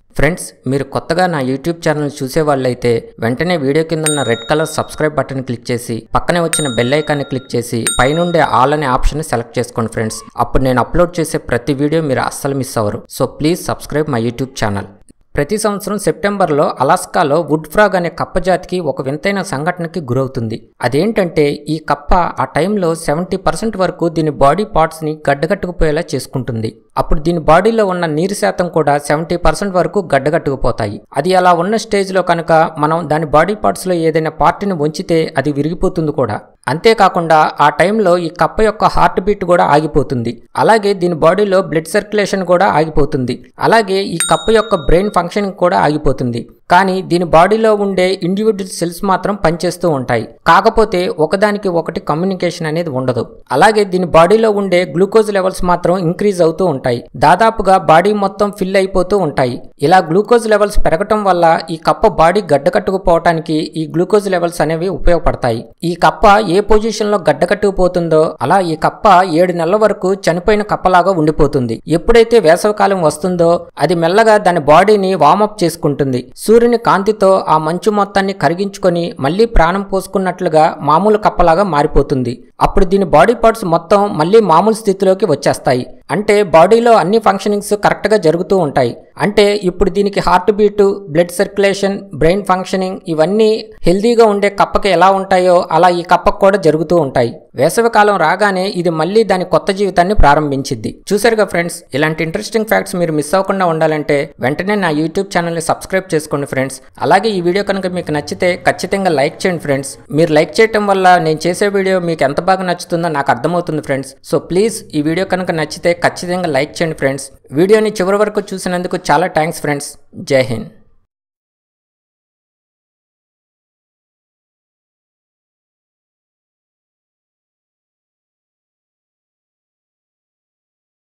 friends మీరు కొత్తగా నా యూట్యూబ్ ఛానల్ చూసే వాళ్ళైతే వెంటనే వీడియో కింద ఉన్న red colour subscribe button click చేసి పక్కనే వచ్చిన బెల్ ఐకాన్ని క్లిక్ చేసి పైనుండే ఆల్ అనే ఆప్షన్ సెలెక్ట్ చేసుకోండి ఫ్రెండ్స్ అప్పుడు నేను అప్లోడ్ చేసే ప్రతి వీడియో మీరు అస్సలు మిస్ అవ్వరు so please subscribe my YouTube channel ప్రతి సంవత్సరం సెప్టెంబర్లో అలాస్కాలో వుడ్ ఫ్రాగ్ అనే కప్ప జాతికి ఒక వింతైన సంఘటనకి గురవుతుంది అదేంటంటే ఈ కప్ప ఆ టైంలో సెవెంటీ పర్సెంట్ వరకు దీని బాడీ పార్ట్స్ని గడ్డగట్టుకుపోయేలా చేసుకుంటుంది అప్పుడు దీని బాడీలో ఉన్న నీరు శాతం కూడా సెవెంటీ పర్సెంట్ వరకు గడ్డగట్టుకుపోతాయి అది అలా ఉన్న స్టేజ్లో కనుక మనం దాని బాడీ పార్ట్స్లో ఏదైనా పార్ట్ని వంచితే అది విరిగిపోతుంది కూడా అంతేకాకుండా ఆ టైంలో ఈ కప్ప యొక్క హార్ట్ బీట్ కూడా ఆగిపోతుంది అలాగే దీని బాడీలో బ్లడ్ సర్క్యులేషన్ కూడా ఆగిపోతుంది అలాగే ఈ కప్ప యొక్క బ్రెయిన్ ఫంక్షనింగ్ కూడా ఆగిపోతుంది కానీ దీని బాడీలో ఉండే ఇండివిజువల్ సెల్స్ మాత్రం పనిచేస్తూ ఉంటాయి కాకపోతే ఒకదానికి ఒకటి కమ్యూనికేషన్ అనేది ఉండదు అలాగే దీని బాడీలో ఉండే గ్లూకోజ్ లెవెల్స్ మాత్రం ఇంక్రీజ్ అవుతూ ఉంటాయి దాదాపుగా బాడీ మొత్తం ఫిల్ అయిపోతూ ఉంటాయి ఇలా గ్లూకోజ్ లెవెల్స్ పెరగటం వల్ల ఈ కప్ప బాడీ గడ్డకట్టుకుపోవటానికి ఈ గ్లూకోజ్ లెవెల్స్ అనేవి ఉపయోగపడతాయి ఈ కప్ప ఏ పొజిషన్ లో గడ్డకట్టుకుపోతుందో అలా ఈ కప్ప ఏడు నెలల వరకు చనిపోయిన కప్పలాగా ఉండిపోతుంది ఎప్పుడైతే వేసవికాలం వస్తుందో అది మెల్లగా దాని బాడీని వార్మప్ చేసుకుంటుంది సూర్యుని కాంతితో ఆ మంచు మొత్తాన్ని కరిగించుకొని మళ్ళీ ప్రాణం పోసుకున్నట్లుగా మామూలు కప్పలాగా మారిపోతుంది అప్పుడు దీని బాడీ పార్ట్స్ మొత్తం మళ్ళీ మామూలు స్థితిలోకి వచ్చేస్తాయి అంటే బాడీలో అన్ని ఫంక్షనింగ్స్ కరెక్ట్గా జరుగుతూ ఉంటాయి అంటే ఇప్పుడు దీనికి heart beat blood circulation brain functioning ఇవన్నీ హెల్దీగా ఉండే కప్పకి ఎలా ఉంటాయో అలా ఈ కప్పకు కూడా జరుగుతూ ఉంటాయి వేసవికాలం రాగానే ఇది మళ్ళీ దాని కొత్త జీవితాన్ని ప్రారంభించిద్ది చూసారుగా ఫ్రెండ్స్ ఇలాంటి ఇంట్రెస్టింగ్ ఫ్యాక్ట్స్ మీరు మిస్ అవ్వకుండా ఉండాలంటే వెంటనే నా యూట్యూబ్ ఛానల్ని సబ్స్క్రైబ్ చేసుకోండి ఫ్రెండ్స్ అలాగే ఈ వీడియో కనుక మీకు నచ్చితే ఖచ్చితంగా లైక్ చేయండి ఫ్రెండ్స్ మీరు లైక్ చేయటం వల్ల నేను చేసే వీడియో మీకు ఎంత బాగా నచ్చుతుందో నాకు అర్థమవుతుంది ఫ్రెండ్స్ సో ప్లీజ్ ఈ వీడియో కనుక నచ్చితే ఖచ్చితంగా లైక్ చేయండి ఫ్రెండ్స్ వీడియోని చివరి వరకు చూసినందుకు చాలా థ్యాంక్స్ ఫ్రెండ్స్ జై హింద్